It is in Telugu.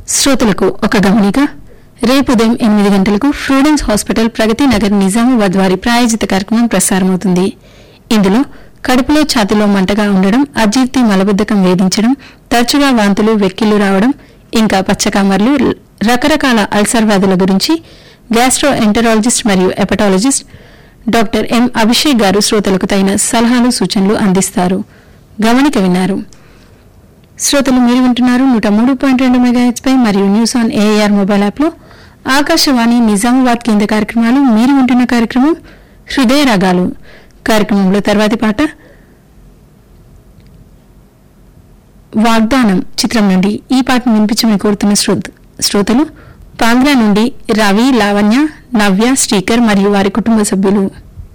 శ్రోతలకు ఒక గమనిక రేపు ఉదయం ఎనిమిది గంటలకు ఫ్రూడెన్స్ హాస్పిటల్ ప్రగతి నగర్ నిజామాబాద్ వారి ప్రాయోజిత కార్యక్రమం ప్రసారమవుతుంది ఇందులో కడుపులో ఛాతిలో మంటగా ఉండడం అజీర్తి మలబద్ధకం వేధించడం తరచుగా వాంతులు వెక్కిళ్లు రావడం ఇంకా పచ్చకామర్లు ల- రకరకాల అల్సర్ వ్యాధుల గురించి గ్యాస్ట్రో ఎంటరాలజిస్ట్ మరియు hepatologist doctor M Abhishek garu శ్రోతలకు తగిన సలహాలు సూచనలు అందిస్తారు గమనిక విన్నారు శ్రోతలు మీరు వింటున్నారు నూట మూడు పాయింట్ రెండు మెగాహెచ్ పై మరియు news on AIR mobile app లో ఆకాశవాణి నిజామాబాద్ కేంద్ర కార్యక్రమాలు మీరు వింటున్న కార్యక్రమం హృదయ రాగాలు కార్యక్రమంలో తర్వాతి పాట వాగ్దానం చిత్రం నుండి ఈ పాటను వినిపించమని కోరుతున్న శ్రోత శ్రోతలు పాంగ్రా నుండి రవి లావణ్య నవ్య శ్రీకర్ మరియు వారి కుటుంబ సభ్యులు